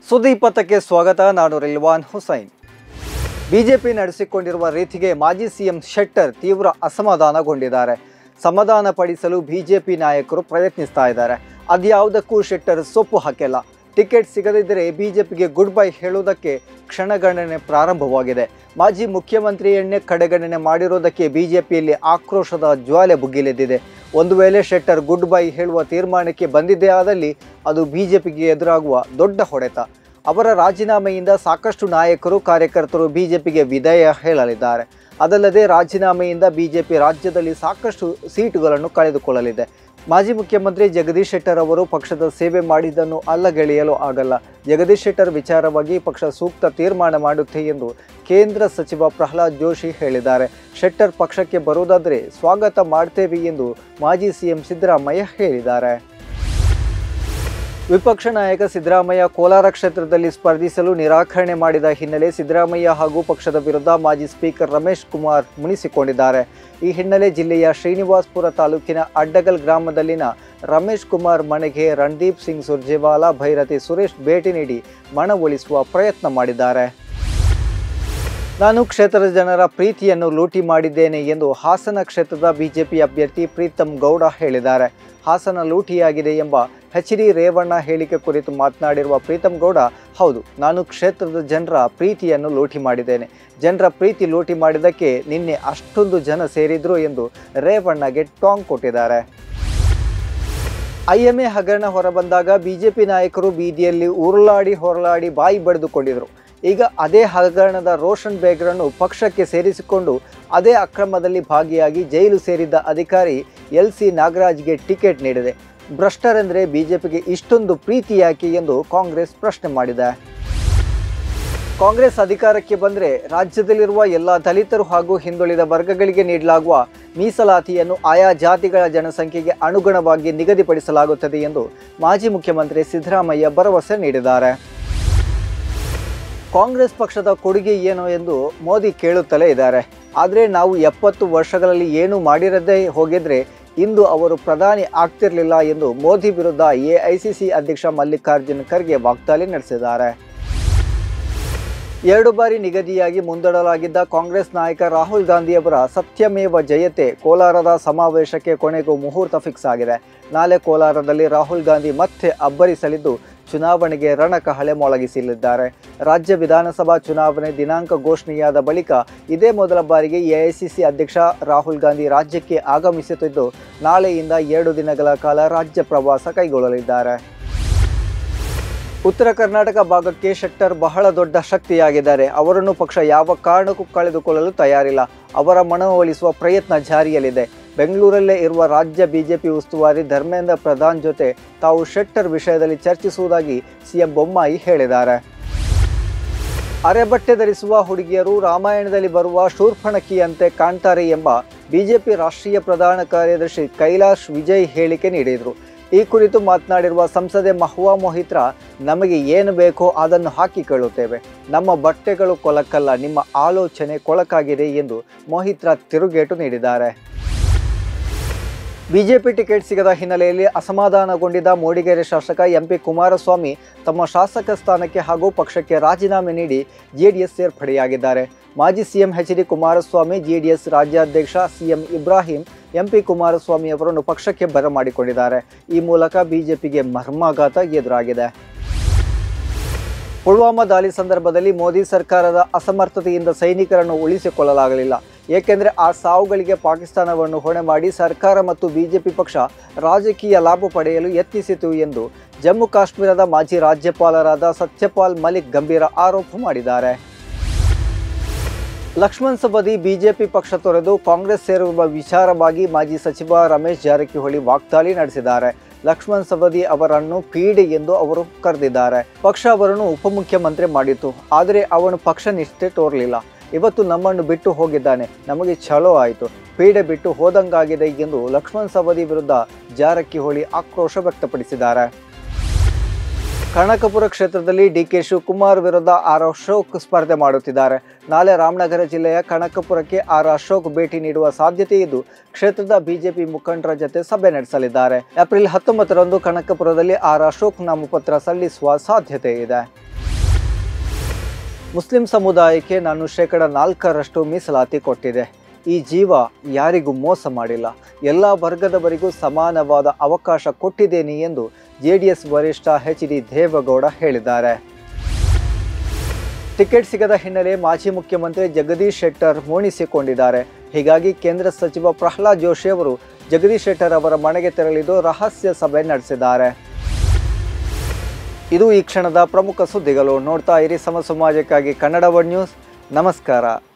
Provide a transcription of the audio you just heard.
ಸುದೀಪಥಕ್ಕೆ ಸ್ವಾಗತ ನಾನು ರಿಲ್ವಾನ್ ಹುಸೈನ್ ಬಿಜೆಪಿ ನಡೆಸಿಕೊಂಡಿರುವ ರೀತಿಗೆ ಮಾಜಿ ಸಿಎಂ ಶೆಟ್ಟರ್ ತೀವ್ರ ಅಸಮಾಧಾನಗೊಂಡಿದ್ದಾರೆ ಸಮಾಧಾನ ಪಡಿಸಲು ಬಿಜೆಪಿ ನಾಯಕರು ಪ್ರಯತ್ನಿಸ್ತಾ ಇದ್ದಾರೆ ಅದ್ಯಾವುದಕ್ಕೂ ಶೆಟ್ಟರ್ ಸೊಪ್ಪು ಹಾಕಿಲ್ಲ ಟಿಕೆಟ್ ಸಿಗದಿದ್ದರೆ ಬಿಜೆಪಿಗೆ ಗುಡ್ ಬೈ ಹೇಳುವುದಕ್ಕೆ ಕ್ಷಣಗಣನೆ ಪ್ರಾರಂಭವಾಗಿದೆ ಮಾಜಿ ಮುಖ್ಯಮಂತ್ರಿಯನ್ನೇ ಕಡೆಗಣನೆ ಮಾಡಿರುವುದಕ್ಕೆ ಬಿಜೆಪಿಯಲ್ಲಿ ಆಕ್ರೋಶದ ಜ್ವಾಲೆ ಭುಗಿಲೆದ್ದಿದೆ ಒಂದು ವೇಳೆ ಶೆಟ್ಟರ್ ಗುಡ್ ಬೈ ಹೇಳುವ ತೀರ್ಮಾನಕ್ಕೆ ಬಂದಿದ್ದೇ ಆದಲ್ಲಿ ಅದು ಬಿಜೆಪಿಗೆ ಎದುರಾಗುವ ದೊಡ್ಡ ಹೊಡೆತ ಅವರ ರಾಜೀನಾಮೆಯಿಂದ ಸಾಕಷ್ಟು ನಾಯಕರು ಕಾರ್ಯಕರ್ತರು ಬಿಜೆಪಿಗೆ ವಿದಾಯ ಹೇಳಲಿದ್ದಾರೆ ಅದಲ್ಲದೆ ರಾಜೀನಾಮೆಯಿಂದ ಬಿಜೆಪಿ ರಾಜ್ಯದಲ್ಲಿ ಸಾಕಷ್ಟು ಸೀಟುಗಳನ್ನು ಕಳೆದುಕೊಳ್ಳಲಿದೆ ಮಾಜಿ ಮುಖ್ಯಮಂತ್ರಿ ಜಗದೀಶ್ ಶೆಟ್ಟರ್ ಅವರು ಪಕ್ಷದ ಸೇವೆ ಮಾಡಿದ್ದನ್ನು ಅಲ್ಲಗೆಳೆಯಲು ಆಗಲ್ಲ ಜಗದೀಶ್ ಶೆಟ್ಟರ್ ವಿಚಾರವಾಗಿ ಪಕ್ಷ ಸೂಕ್ತ ತೀರ್ಮಾನ ಮಾಡುತ್ತೆ ಎಂದು ಕೇಂದ್ರ ಸಚಿವ ಪ್ರಹ್ಲಾದ್ ಜೋಶಿ ಹೇಳಿದ್ದಾರೆ ಶೆಟ್ಟರ್ ಪಕ್ಷಕ್ಕೆ ಬರುವುದಾದರೆ ಸ್ವಾಗತ ಮಾಡ್ತೇವೆ ಎಂದು ಮಾಜಿ ಸಿಎಂ ಸಿದ್ದರಾಮಯ್ಯ ಹೇಳಿದ್ದಾರೆ ವಿಪಕ್ಷ ನಾಯಕ ಸಿದ್ದರಾಮಯ್ಯ ಕೋಲಾರ ಕ್ಷೇತ್ರದಲ್ಲಿ ಸ್ಪರ್ಧಿಸಲು ನಿರಾಕರಣೆ ಮಾಡಿದ ಹಿನ್ನೆಲೆ ಸಿದ್ದರಾಮಯ್ಯ ಹಾಗೂ ಪಕ್ಷದ ವಿರುದ್ಧ ಮಾಜಿ ಸ್ಪೀಕರ್ ರಮೇಶ್ ಕುಮಾರ್ ಮುನಿಸಿಕೊಂಡಿದ್ದಾರೆ ಈ ಹಿನ್ನೆಲೆ ಜಿಲ್ಲೆಯ ಶ್ರೀನಿವಾಸ್ಪುರ ತಾಲೂಕಿನ ಅಡ್ಡಗಲ್ ಗ್ರಾಮದಲ್ಲಿನ ರಮೇಶ್ ಕುಮಾರ್ ಮನೆಗೆ ರಣದೀಪ್ ಸಿಂಗ್ ಸುರ್ಜೇವಾಲಾ ಭೈರತಿ ಸುರೇಶ್ ಭೇಟಿ ನೀಡಿ ಮನವೊಲಿಸುವ ಪ್ರಯತ್ನ ಮಾಡಿದ್ದಾರೆ ನಾನು ಕ್ಷೇತ್ರದ ಜನರ ಪ್ರೀತಿಯನ್ನು ಲೂಟಿ ಮಾಡಿದ್ದೇನೆ ಎಂದು ಹಾಸನ ಕ್ಷೇತ್ರದ ಬಿಜೆಪಿ ಅಭ್ಯರ್ಥಿ ಪ್ರೀತಮ್ ಗೌಡ ಹೇಳಿದ್ದಾರೆ ಹಾಸನ ಲೂಟಿಯಾಗಿದೆ ಎಂಬ ಎಚ್ ಡಿ ರೇವಣ್ಣ ಹೇಳಿಕೆ ಕುರಿತು ಮಾತನಾಡಿರುವ ಪ್ರೀತಮ್ ಗೌಡ ಹೌದು ನಾನು ಕ್ಷೇತ್ರದ ಜನರ ಪ್ರೀತಿಯನ್ನು ಲೂಟಿ ಮಾಡಿದ್ದೇನೆ ಜನರ ಪ್ರೀತಿ ಲೂಟಿ ಮಾಡಿದ್ದಕ್ಕೆ ನಿನ್ನೆ ಅಷ್ಟೊಂದು ಜನ ಸೇರಿದ್ರು ಎಂದು ರೇವಣ್ಣಗೆ ಟಾಂಗ್ ಕೊಟ್ಟಿದ್ದಾರೆ ಐಎಂಎ ಹಗರಣ ಹೊರಬಂದಾಗ ಬಿಜೆಪಿ ನಾಯಕರು ಬೀದಿಯಲ್ಲಿ ಉರುಳಾಡಿ ಹೊರಳಾಡಿ ಬಾಯಿ ಬಡಿದುಕೊಂಡಿದ್ರು ಈಗ ಅದೇ ಹಗರಣದ ರೋಷನ್ ಬೇಗ್ರನ್ನು ಪಕ್ಷಕ್ಕೆ ಸೇರಿಸಿಕೊಂಡು ಅದೇ ಅಕ್ರಮದಲ್ಲಿ ಭಾಗಿಯಾಗಿ ಜೈಲು ಸೇರಿದ್ದ ಅಧಿಕಾರಿ ಎಲ್ ಸಿ ನಾಗರಾಜ್ಗೆ ಟಿಕೆಟ್ ನೀಡಿದೆ ಭ್ರಷ್ಟರೆಂದರೆ ಬಿಜೆಪಿಗೆ ಇಷ್ಟೊಂದು ಪ್ರೀತಿ ಯಾಕೆ ಎಂದು ಕಾಂಗ್ರೆಸ್ ಪ್ರಶ್ನೆ ಮಾಡಿದೆ ಕಾಂಗ್ರೆಸ್ ಅಧಿಕಾರಕ್ಕೆ ಬಂದರೆ ರಾಜ್ಯದಲ್ಲಿರುವ ಎಲ್ಲ ದಲಿತರು ಹಾಗೂ ಹಿಂದುಳಿದ ವರ್ಗಗಳಿಗೆ ನೀಡಲಾಗುವ ಮೀಸಲಾತಿಯನ್ನು ಆಯಾ ಜಾತಿಗಳ ಜನಸಂಖ್ಯೆಗೆ ಅನುಗುಣವಾಗಿ ನಿಗದಿಪಡಿಸಲಾಗುತ್ತದೆ ಎಂದು ಮಾಜಿ ಮುಖ್ಯಮಂತ್ರಿ ಸಿದ್ದರಾಮಯ್ಯ ಭರವಸೆ ನೀಡಿದ್ದಾರೆ ಕಾಂಗ್ರೆಸ್ ಪಕ್ಷದ ಕೊಡುಗೆ ಏನು ಎಂದು ಮೋದಿ ಕೇಳುತ್ತಲೇ ಇದ್ದಾರೆ ಆದರೆ ನಾವು ಎಪ್ಪತ್ತು ವರ್ಷಗಳಲ್ಲಿ ಏನು ಮಾಡಿರದೇ ಹೋಗಿದ್ರೆ ಇಂದು ಅವರು ಪ್ರಧಾನಿ ಆಗ್ತಿರಲಿಲ್ಲ ಎಂದು ಮೋದಿ ವಿರುದ್ಧ ಎಐಸಿಸಿ ಅಧ್ಯಕ್ಷ ಮಲ್ಲಿಕಾರ್ಜುನ್ ಖರ್ಗೆ ವಾಗ್ದಾಳಿ ನಡೆಸಿದ್ದಾರೆ ಎರಡು ಬಾರಿ ನಿಗದಿಯಾಗಿ ಮುಂದೂಡಲಾಗಿದ್ದ ಕಾಂಗ್ರೆಸ್ ನಾಯಕ ರಾಹುಲ್ ಗಾಂಧಿಯವರ ಸತ್ಯಮೇವ ಜಯತೆ ಕೋಲಾರದ ಸಮಾವೇಶಕ್ಕೆ ಕೊನೆಗೂ ಮುಹೂರ್ತ ಫಿಕ್ಸ್ ಆಗಿದೆ ನಾಳೆ ಕೋಲಾರದಲ್ಲಿ ರಾಹುಲ್ ಗಾಂಧಿ ಮತ್ತೆ ಅಬ್ಬರಿಸಲಿದ್ದು ಚುನಾವಣೆಗೆ ರಣಕಹಳೆ ಮೊಳಗಿಸಲಿದ್ದಾರೆ ರಾಜ್ಯ ವಿಧಾನಸಭಾ ಚುನಾವಣೆ ದಿನಾಂಕ ಘೋಷಣೆಯಾದ ಬಳಿಕ ಇದೇ ಮೊದಲ ಬಾರಿಗೆ ಎಐಸಿಸಿ ಅಧ್ಯಕ್ಷ ರಾಹುಲ್ ಗಾಂಧಿ ರಾಜ್ಯಕ್ಕೆ ಆಗಮಿಸುತ್ತಿದ್ದು ನಾಳೆಯಿಂದ ಎರಡು ದಿನಗಳ ಕಾಲ ರಾಜ್ಯ ಪ್ರವಾಸ ಕೈಗೊಳ್ಳಲಿದ್ದಾರೆ ಉತ್ತರ ಕರ್ನಾಟಕ ಭಾಗಕ್ಕೆ ಶೆಟ್ಟರ್ ಬಹಳ ದೊಡ್ಡ ಶಕ್ತಿಯಾಗಿದ್ದಾರೆ ಅವರನ್ನು ಪಕ್ಷ ಯಾವ ಕಾರಣಕ್ಕೂ ಕಳೆದುಕೊಳ್ಳಲು ತಯಾರಿಲ್ಲ ಅವರ ಮನವೊಲಿಸುವ ಪ್ರಯತ್ನ ಜಾರಿಯಲ್ಲಿದೆ ಬೆಂಗಳೂರಲ್ಲೇ ಇರುವ ರಾಜ್ಯ ಬಿಜೆಪಿ ಉಸ್ತುವಾರಿ ಧರ್ಮೇಂದ್ರ ಪ್ರಧಾನ್ ಜೊತೆ ತಾವು ಶೆಟ್ಟರ್ ವಿಷಯದಲ್ಲಿ ಚರ್ಚಿಸುವುದಾಗಿ ಸಿಎಂ ಬೊಮ್ಮಾಯಿ ಹೇಳಿದ್ದಾರೆ ಅರೆಬಟ್ಟೆ ಧರಿಸುವ ಹುಡುಗಿಯರು ರಾಮಾಯಣದಲ್ಲಿ ಬರುವ ಶೂರ್ಪಣಕಿಯಂತೆ ಕಾಣ್ತಾರೆ ಎಂಬ ಬಿಜೆಪಿ ರಾಷ್ಟ್ರೀಯ ಪ್ರಧಾನ ಕಾರ್ಯದರ್ಶಿ ಕೈಲಾಶ್ ವಿಜಯ್ ಹೇಳಿಕೆ ನೀಡಿದರು ಈ ಕುರಿತು ಮಾತನಾಡಿರುವ ಸಂಸದೆ ಮಹುವಾ ಮೊಹಿತ್ರಾ ನಮಗೆ ಏನು ಬೇಕೋ ಅದನ್ನು ಹಾಕಿಕೊಳ್ಳುತ್ತೇವೆ ನಮ್ಮ ಬಟ್ಟೆಗಳು ಕೊಳಕಲ್ಲ ನಿಮ್ಮ ಆಲೋಚನೆ ಕೊಳಕಾಗಿದೆ ಎಂದು ಮೊಹಿತ್ರಾ ತಿರುಗೇಟು ನೀಡಿದ್ದಾರೆ ಬಿಜೆಪಿ ಟಿಕೆಟ್ ಸಿಗದ ಹಿನ್ನೆಲೆಯಲ್ಲಿ ಅಸಮಾಧಾನಗೊಂಡಿದ್ದ ಮೂಡಿಗೆರೆ ಶಾಸಕ ಎಂಪಿ ಕುಮಾರಸ್ವಾಮಿ ತಮ್ಮ ಶಾಸಕ ಸ್ಥಾನಕ್ಕೆ ಹಾಗೂ ಪಕ್ಷಕ್ಕೆ ರಾಜೀನಾಮೆ ನೀಡಿ ಜೆಡಿಎಸ್ ಸೇರ್ಪಡೆಯಾಗಿದ್ದಾರೆ ಮಾಜಿ CM H D Kumaraswamy JDS ರಾಜ್ಯಾಧ್ಯಕ್ಷ ಸಿಎಂ ಇಬ್ರಾಹಿಂ ಎಂಪಿ ಕುಮಾರಸ್ವಾಮಿ ಅವರನ್ನು ಪಕ್ಷಕ್ಕೆ ಬರಮಾಡಿಕೊಂಡಿದ್ದಾರೆ ಈ ಮೂಲಕ ಬಿಜೆಪಿಗೆ ಮರ್ಮಾಘಾತ ಎದುರಾಗಿದೆ ಪುಲ್ವಾಮಾ ದಾಳಿ ಸಂದರ್ಭದಲ್ಲಿ ಮೋದಿ ಸರ್ಕಾರದ ಅಸಮರ್ಥತೆಯಿಂದ ಸೈನಿಕರನ್ನು ಉಳಿಸಿಕೊಳ್ಳಲಾಗಲಿಲ್ಲ ಏಕೆಂದರೆ ಆ ಸಾವುಗಳಿಗೆ ಪಾಕಿಸ್ತಾನವನ್ನು ಹೊಣೆ ಮಾಡಿ ಸರ್ಕಾರ ಮತ್ತು ಬಿಜೆಪಿ ಪಕ್ಷ ರಾಜಕೀಯ ಲಾಭ ಪಡೆಯಲು ಯತ್ನಿಸಿತು ಎಂದು ಜಮ್ಮು ಕಾಶ್ಮೀರದ ಮಾಜಿ ರಾಜ್ಯಪಾಲರಾದ ಸತ್ಯಪಾಲ್ ಮಲಿಕ್ ಗಂಭೀರ ಆರೋಪ ಮಾಡಿದ್ದಾರೆ ಲಕ್ಷ್ಮಣ್ ಸವದಿ ಬಿಜೆಪಿ ಪಕ್ಷ ತೊರೆದು ಕಾಂಗ್ರೆಸ್ ಸೇರುವ ವಿಚಾರವಾಗಿ ಮಾಜಿ ಸಚಿವ ರಮೇಶ್ ಜಾರಕಿಹೊಳಿ ವಾಗ್ದಾಳಿ ನಡೆಸಿದ್ದಾರೆ ಲಕ್ಷ್ಮಣ್ ಸವದಿ ಅವರನ್ನು ಪೀಡೆ ಎಂದು ಅವರು ಕರೆದಿದ್ದಾರೆ ಪಕ್ಷ ಅವರನ್ನು ಉಪಮುಖ್ಯಮಂತ್ರಿ ಮಾಡಿತು ಆದರೆ ಅವನು ಪಕ್ಷ ನಿಷ್ಠೆ ತೋರಲಿಲ್ಲ ಇವತ್ತು ನಮ್ಮನ್ನು ಬಿಟ್ಟು ಹೋಗಿದ್ದಾನೆ ನಮಗೆ ಛಲೋ ಆಯಿತು ಪೀಡೆ ಬಿಟ್ಟು ಹೋದಂಗಾಗಿದೆ ಎಂದು ಲಕ್ಷ್ಮಣ್ ಸವದಿ ವಿರುದ್ಧ ಜಾರಕಿಹೊಳಿ ಆಕ್ರೋಶ ವ್ಯಕ್ತಪಡಿಸಿದ್ದಾರೆ ಕನಕಪುರ ಕ್ಷೇತ್ರದಲ್ಲಿ ಡಿಕೆ ಶಿವಕುಮಾರ್ ವಿರುದ್ಧ ಆರ್ ಅಶೋಕ್ ಸ್ಪರ್ಧೆ ಮಾಡುತ್ತಿದ್ದಾರೆ ನಾಳೆ ರಾಮನಗರ ಜಿಲ್ಲೆಯ ಕನಕಪುರಕ್ಕೆ ಆರ್ ಅಶೋಕ್ ಭೇಟಿ ನೀಡುವ ಸಾಧ್ಯತೆ ಇದ್ದು ಕ್ಷೇತ್ರದ ಬಿಜೆಪಿ ಮುಖಂಡರ ಜತೆ ಸಭೆ ನಡೆಸಲಿದ್ದಾರೆ ಏಪ್ರಿಲ್ ಹತ್ತೊಂಬತ್ತರಂದು ಕನಕಪುರದಲ್ಲಿ ಆರ್ ಅಶೋಕ್ ನಾಮಪತ್ರ ಸಲ್ಲಿಸುವ ಸಾಧ್ಯತೆ ಇದೆ ಮುಸ್ಲಿಂ ಸಮುದಾಯಕ್ಕೆ ನಾನು ಶೇಕಡ ನಾಲ್ಕರಷ್ಟು ಮೀಸಲಾತಿ ಕೊಟ್ಟಿದೆ ಈ ಜೀವ ಯಾರಿಗೂ ಮೋಸ ಮಾಡಿಲ್ಲ ಎಲ್ಲ ವರ್ಗದವರಿಗೂ ಸಮಾನವಾದ ಅವಕಾಶ ಕೊಟ್ಟಿದ್ದೇನೆ ಎಂದು ಜೆಡಿಎಸ್ ವರಿಷ್ಠ ಎಚ್ ಡಿ ದೇವೇಗೌಡ ಹೇಳಿದ್ದಾರೆ ಟಿಕೆಟ್ ಸಿಗದ ಹಿನ್ನೆಲೆ ಮಾಜಿ ಮುಖ್ಯಮಂತ್ರಿ ಜಗದೀಶ್ ಶೆಟ್ಟರ್ ಮುನಿಸಿಕೊಂಡಿದ್ದಾರೆ ಹೀಗಾಗಿ ಕೇಂದ್ರ ಸಚಿವ ಪ್ರಹ್ಲಾದ್ ಜೋಶಿ ಅವರು ಜಗದೀಶ್ ಶೆಟ್ಟರ್ ಅವರ ಮನೆಗೆ ತೆರಳಿದ್ದು ರಹಸ್ಯ ಸಭೆ ನಡೆಸಿದ್ದಾರೆ ಇದು ಈ ಕ್ಷಣದ ಪ್ರಮುಖ ಸುದ್ದಿಗಳು ನೋಡ್ತಾ ಇರಿ ಸಮ ಸಮಾಜಕ್ಕಾಗಿ ಕನ್ನಡ ವರ್ಡ್ ನ್ಯೂಸ್ ನಮಸ್ಕಾರ